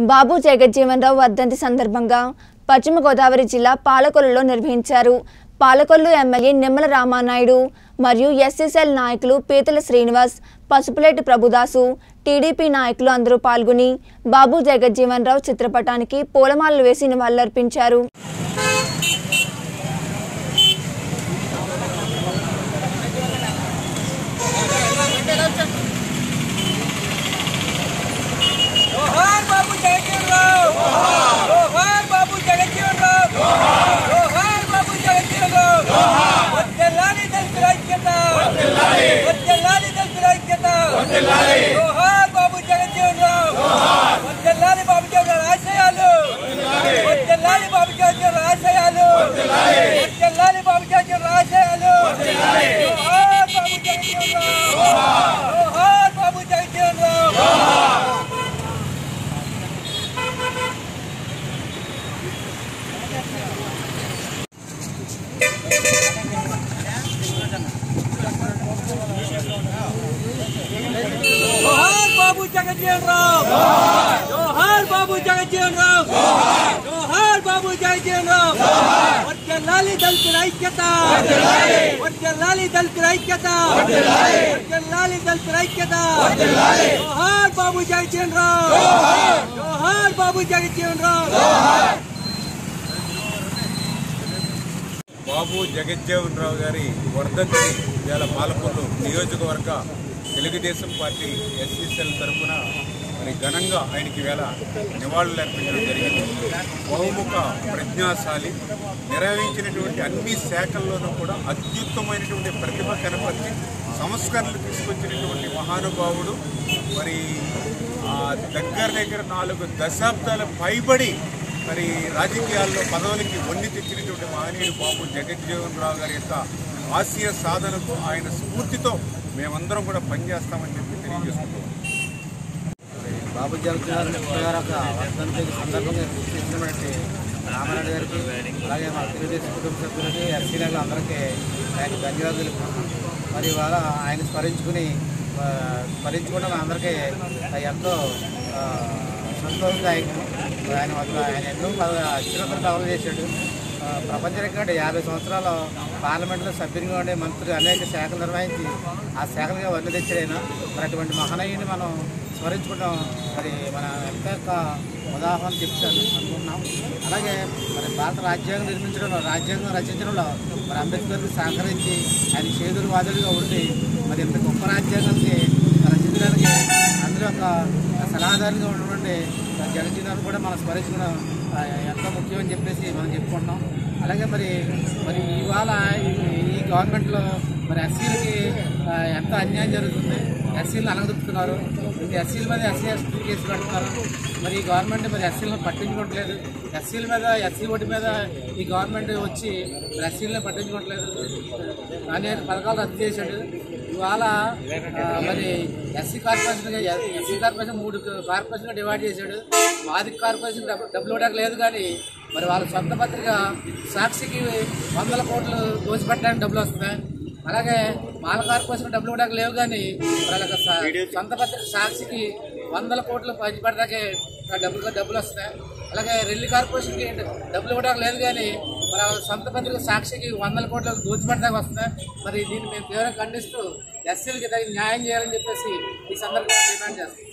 బాబు జగజ్జీవన్ రావు వర్ధంతి సందర్భంగా పశ్చిమ గోదావరి జిల్లా పాలకొల్లులో నిర్వహించారు పాలకొల్లు ఎమ్మెల్యే నిమ్మల రామానాయుడు మరియు ఎస్ఎస్ఎల్ నాయకులు పీతల శ్రీనివాస్ పసుపులేటి ప్రభుదాసు టీడీపీ నాయకులు అందరూ పాల్గొని బాబు జగజ్జీవన్ రావు చిత్రపటానికి పూలమాలలు వేసి నివాళులర్పించారు జోహార్ బాబు జగజ్జీవన్ రావు జోహార్ బాబు జగజ్జీవన్ రావు జోహార్ బాబు జగజ్జీవన్ రావు వర్ధిల్లాలి దళితుల ఐక్యత వర్ధిల్లాలి దళితుల ఐక్యత జోహార్ బాబు జగజ్జీవన్ రావు వర్ధిల్లాలి బాబు జగన్ ఆశయాలు వర్ధిల్లాలి బాబు జగన్ ఆశయాలు వర్ధిల్లాలి బాబు జగన్ ఆశయాలు జోహార్ బాబు జగజ్జీవన్ రావు జోహార్ బాబు జగజ్జీవన్ రావు జోహార్ బాబు జగజ్జీవన్ రావు జోహార్ బాబు జగజ్జీవన్ రావు జోహార్ బాబు జగజ్జీవన్ రావు వర్గల్లాలి దళితుల ఐక్యత వర్గల్లాలి దళితుల ఐక్యత వర్గల్లాలి దళితుల ఐక్యత జోహార్ బాబు జగజ్జీవన్ రావు జోహార్ బాబు జగజ్జీవన్ రావు బాబు జగజ్జీవన్ రావు గారి వర్ధంతి ఇవాళ పాలకొల్లు నియోజకవర్గ తెలుగుదేశం పార్టీ ఎస్సీసీఎల్ తరఫున మరి ఘనంగా ఆయనకి వేళ నివాళులు అర్పించడం జరిగింది బహుముఖ ప్రజ్ఞాశాలి నిర్వహించినటువంటి అన్ని శాఖల్లోనూ కూడా అత్యుత్తమైనటువంటి ప్రతిభ కనపరిచి సంస్కరణలు తీసుకొచ్చినటువంటి మహానుభావుడు మరి ఆ దగ్గర దగ్గర నాలుగు దశాబ్దాల పైబడి మరి రాజకీయాల్లో పదవులకి వండి తెచ్చినటువంటి మహనీయుడు బాబు జగజ్జీవన్ రావు గారి యొక్క ఆశయ సాధనకు ఆయన స్ఫూర్తితో మేమందరం కూడా పనిచేస్తామని చెప్పి తెలియజేసుకుంటాం బాబు జగజ్జీవన్ గారి యొక్క వర్ధంతి సందర్భంగా చేసినటువంటి రామారెడ్డి గారికి అలాగే మా తెలుగుదేశం కుటుంబ సభ్యులకి ఎస్సీలకు అందరికీ ఆయన ధన్యవాదాలు తెలుపుతున్నాం మరి ఇవాళ ఆయన స్మరించుకుని ఆ, స్మరించుకోవడం అందరికీ ఎంతో ఆ, సంతోషదాయకం మరి ఆయన వల్ల ఆయన ఎన్నో అత్యున్నత సేవలు చేశాడు ఆ, ప్రపంచ రికార్డు యాభై సంవత్సరాలు పార్లమెంట్లో సభ్యునిగా ఉండే మంత్రి అనేక శాఖలు నిర్వహించి ఆ శాఖలుగా వదిలి తెచ్చాడైనా మరి అటువంటి మహనీయుని మనం స్మరించుకుంటాం మరి మన ఎంత యొక్క ఉదాహరణ చెప్తాను అనుకుంటున్నాం అలాగే మరి భారత రాజ్యాంగం నిర్మించడంలో రాజ్యాంగం రచించడంలో మరి అంబేద్కర్కి సహకరించి ఆయన చేదురు వాదులుగా ఉండి మరి ఇంత గొప్ప రాజ్యాంగానికి రచించడానికి అందులో ఒక సలహాదారుగా ఉన్నటువంటి జగజీవన్ కూడా మనం స్మరించుకోవడం ఆ, ఎంతో ముఖ్యమని చెప్పేసి మనం చెప్పుకుంటున్నాం అలాగే మరి మరి ఇవాళ ఈ- ఈ గవర్నమెంట్లో మరి ఎస్సీలకి ఆ, ఎంత అన్యాయం జరుగుతుంది ఎస్సీలను అలగదొక్కుతున్నారు ఇది ఎస్సీల మీద ఎస్సీ ఎస్టీ కేసు పెడుతున్నారు మరి ఈ గవర్నమెంట్ మరి ఎస్సీలను పట్టించుకోవట్లేదు ఎస్సీల మీద ఎస్సీ ఓటు మీద ఈ గవర్నమెంట్ వచ్చి మరి ఎస్సీలను పట్టించుకోవట్లేదు అనేక పథకాలు రద్దు చేశాడు ఇవాళ ఆ, మరి ఎస్సీ కార్పొరేషన్ ఎస్సీ కార్పొరేషన్ మూడు కార్పొరేషన్గా డివైడ్ చేశాడు మాది కార్పొరేషన్ డబ్బు డబ్బులు ఇవ్వడానికి లేదు కానీ మరి వాళ్ళ సొంత పత్రిక సాక్షికి వందల కోట్లు దోచిపెట్టడానికి డబ్బులు వస్తున్నాయి అలాగే మాల కార్పొరేషన్ డబ్బులు ఇవ్వడానికి లేవు కానీ వాళ్ళకి స- సొంత పత్రిక సాక్షికి వందల కోట్లు పంచిపెట్టడానికి డబ్బులు డబ్బులు వస్తాయి అలాగే రెల్లి కార్పొరేషన్కి డబ్బులు ఇవ్వడానికి లేదు కానీ మరి వాళ్ళ సొంత పత్రిక సాక్షికి వందల కోట్లు దోచిపెట్టడానికి వస్తున్నాయి మరి దీన్ని మేము తీవ్రంగా ఖండిస్తూ ఎస్సీలకి తగిన న్యాయం చేయాలని చెప్పేసి ఈ సందర్భంగా డిమాండ్ చేస్తాం